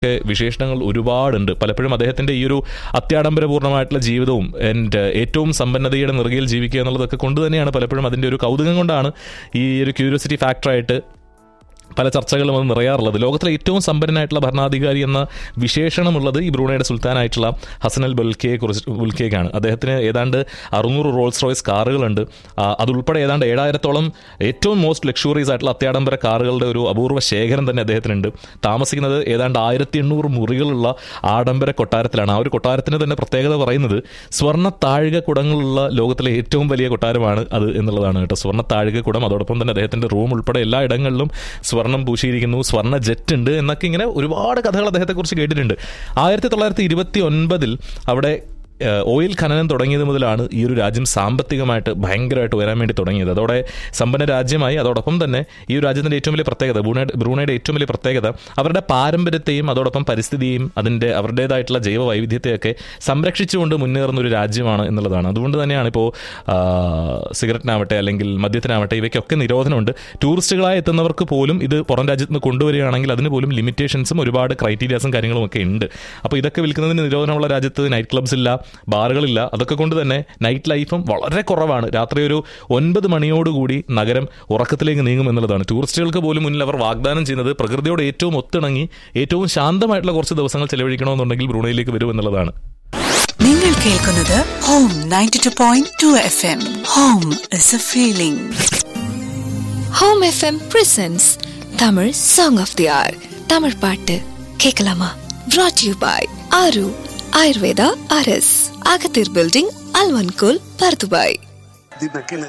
ഒക്കെ വിശേഷണങ്ങൾ ഒരുപാടുണ്ട് പലപ്പോഴും അദ്ദേഹത്തിന്റെ ഈ ഒരു അത്യാഡംബരപൂർണ്ണമായിട്ടുള്ള ജീവിതവും ആൻഡ് ഏറ്റവും സമ്പന്നതയുടെ നിറുകയിൽ ജീവിക്കുക എന്നുള്ളതൊക്കെ കൊണ്ട് തന്നെയാണ് പലപ്പോഴും അതിന്റെ ഒരു കൗതുകം കൊണ്ടാണ് ഈ ഒരു ക്യൂരിയോസിറ്റി ഫാക്ടറായിട്ട് പല ചർച്ചകളും അത് നിറയാറുള്ളത് ലോകത്തിലെ ഏറ്റവും സമ്പന്നനായിട്ടുള്ള ഭരണാധികാരി എന്ന വിശേഷണമുള്ളത് ഈ ബ്രൂണയുടെ സുൽത്താനായിട്ടുള്ള ഹസൻ അൽ ബുൽക്കയെ കുറിച്ച് ബുൽക്കയ്ക്കാണ് അദ്ദേഹത്തിന് ഏതാണ്ട് അറുന്നൂറ് റോൾസ് റോയ്സ് കാറുകളുണ്ട് ആ, അതുൾപ്പെടെ ഏതാണ്ട് ഏഴായിരത്തോളം ഏറ്റവും മോസ്റ്റ് ലക്ഷറീസ് ആയിട്ടുള്ള അത്യാഡംബര കാറുകളുടെ ഒരു അപൂർവ ശേഖരം തന്നെ അദ്ദേഹത്തിനുണ്ട് താമസിക്കുന്നത് ഏതാണ്ട് ആയിരത്തി എണ്ണൂറ് മുറികളുള്ള ആഡംബര കൊട്ടാരത്തിലാണ് ആ ഒരു കൊട്ടാരത്തിന് തന്നെ പ്രത്യേകത പറയുന്നത് സ്വർണ്ണ താഴിക കുടങ്ങളുള്ള ലോകത്തിലെ ഏറ്റവും വലിയ കൊട്ടാരമാണ് അത് എന്നുള്ളതാണ് കേട്ടോ സ്വർണ്ണ താഴിക കുടം അതോടൊപ്പം തന്നെ അദ്ദേഹത്തിന്റെ റൂം ഉൾപ്പെടെ എല്ലാ ഇടങ്ങളിലും സ്വർണം പൂശിയിരിക്കുന്നു സ്വർണ്ണ ജെറ്റ് ഉണ്ട് എന്നൊക്കെ ഇങ്ങനെ ഒരുപാട് കഥകൾ അദ്ദേഹത്തെക്കുറിച്ച് കേട്ടിട്ടുണ്ട് ആയിരത്തി തൊള്ളായിരത്തി ഇരുപത്തി ഒൻപതിൽ അവിടെ ഏഹ്, ഓയിൽ ഖനനം തുടങ്ങിയത് മുതലാണ് ഈ ഒരു രാജ്യം സാമ്പത്തികമായിട്ട് ഭയങ്കരമായിട്ട് ഉയരാൻ വേണ്ടി തുടങ്ങിയത് അതോടെ സമ്പന്ന രാജ്യമായി അതോടൊപ്പം തന്നെ ഈ ഒരു രാജ്യത്തിന്റെ ഏറ്റവും വലിയ പ്രത്യേകത ബ്രൂണയുടെ ബ്രൂണയുടെ ഏറ്റവും വലിയ പ്രത്യേകത അവരുടെ പാരമ്പര്യത്തെയും അതോടൊപ്പം പരിസ്ഥിതിയും അതിന്റെ അവരുടേതായിട്ടുള്ള ജൈവ വൈവിധ്യത്തെയൊക്കെ സംരക്ഷിച്ചുകൊണ്ട് മുന്നേറുന്ന ഒരു രാജ്യമാണ് എന്നുള്ളതാണ് അതുകൊണ്ട് തന്നെയാണ് ഇപ്പോൾ സിഗരറ്റിനാവട്ടെ അല്ലെങ്കിൽ മദ്യത്തിനാവട്ടെ ഇവയ്ക്കൊക്കെ നിരോധനമുണ്ട് ടൂറിസ്റ്റുകളായി എത്തുന്നവർക്ക് പോലും ഇത് പുറം രാജ്യത്ത് നിന്ന് കൊണ്ടുവരികയാണെങ്കിൽ അതിന് പോലും ലിമിറ്റേഷൻസും ഒരുപാട് ക്രൈറ്റീരിയാസും കാര്യങ്ങളും ഒക്കെ ഉണ്ട് അപ്പോൾ ഇതൊക്കെ വിൽക്കുന്നതിന് നിരോധനമുള്ള രാജ്യത്ത് നൈറ്റ് ക്ലബ്സ് ഇല്ല ബാറുകളില്ല അതൊക്കെ കൊണ്ട് തന്നെ നൈറ്റ് ലൈഫും വളരെ കുറവാണ് രാത്രി ഒരു ഒൻപത് മണിയോടുകൂടി നഗരം ഉറക്കത്തിലേക്ക് നീങ്ങും എന്നുള്ളതാണ് ടൂറിസ്റ്റുകൾക്ക് പോലും മുന്നിൽ അവർ വാഗ്ദാനം ചെയ്യുന്നത് പ്രകൃതിയോട് ഏറ്റവും ഒത്തിണങ്ങി ഏറ്റവും ശാന്തമായിട്ടുള്ള കുറച്ച് ദിവസങ്ങൾ ചെലവഴിക്കണമെന്നുണ്ടെങ്കിൽ ബ്രൂണയിലേക്ക് വരും എന്നുള്ളതാണ് നിങ്ങൾ കേൾക്കുന്നത് home ninety two point two F M home is a feeling home FM presents Tamil song of the hour Tamil பாட்டு கேட்கலாமா brought you by Aaru Ayurveda அரஸ் அகத்தீர் பில்டிங் அல்வன்கோல் பர்துபாய் Dime qué le